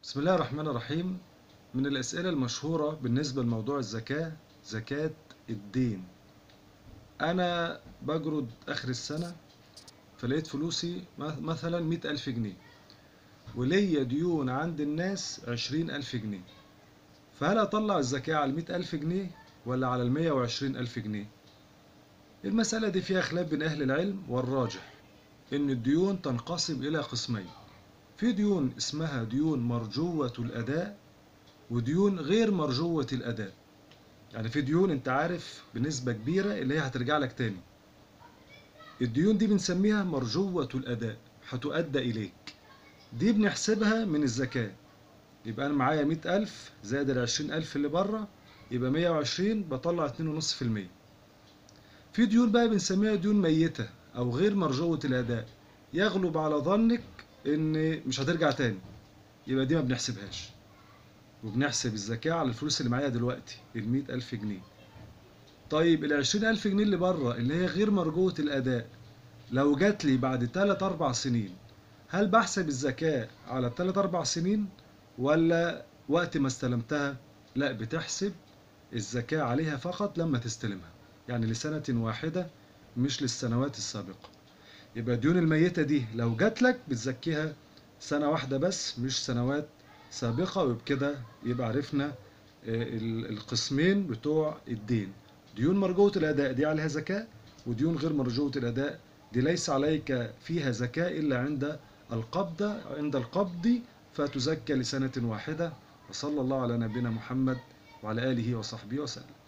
بسم الله الرحمن الرحيم من الأسئلة المشهورة بالنسبة لموضوع الزكاة زكاة الدين أنا بجرد آخر السنة فلقيت فلوسي م- مثلا مئة ألف جنيه وليا ديون عند الناس عشرين ألف جنيه فهل أطلع الزكاة على المئة ألف جنيه ولا على المية وعشرين ألف جنيه المسألة دي فيها خلاف بين أهل العلم والراجح إن الديون تنقسم إلى قسمين في ديون اسمها ديون مرجوة الأداء وديون غير مرجوة الأداء يعني في ديون انت عارف بنسبة كبيرة اللي هي هترجع لك تاني الديون دي بنسميها مرجوة الأداء هتؤدى إليك دي بنحسبها من الزكاة يبقى أنا معايا مئة ألف زائد العشرين ألف اللي بره يبقى مية وعشرين بطلع اتنين ونص في المية في ديون بقى بنسميها ديون ميتة أو غير مرجوة الأداء يغلب على ظنك إن مش هترجع تاني يبقى دي ما بنحسبهاش وبنحسب الزكاة على الفلوس اللي معايا دلوقتي المئة ألف جنيه طيب العشرين ألف جنيه اللي بره اللي هي غير مرجوة الأداء لو جات لي بعد تلات أربع سنين هل بحسب الزكاة على التلات أربع سنين ولا وقت ما استلمتها لا بتحسب الزكاة عليها فقط لما تستلمها يعني لسنة واحدة مش للسنوات السابقة يبقى الديون الميتة دي لو جات لك بتزكيها سنة واحدة بس مش سنوات سابقة وبكده يبقى عرفنا آه، ال- القسمين بتوع الدين ديون مرجوة الأداء دي عليها زكاة وديون غير مرجوة الأداء دي ليس عليك فيها زكاة إلا عند القبض عند القبض فتزكى لسنة واحدة وصلى الله على نبينا محمد وعلى آله وصحبه وسلم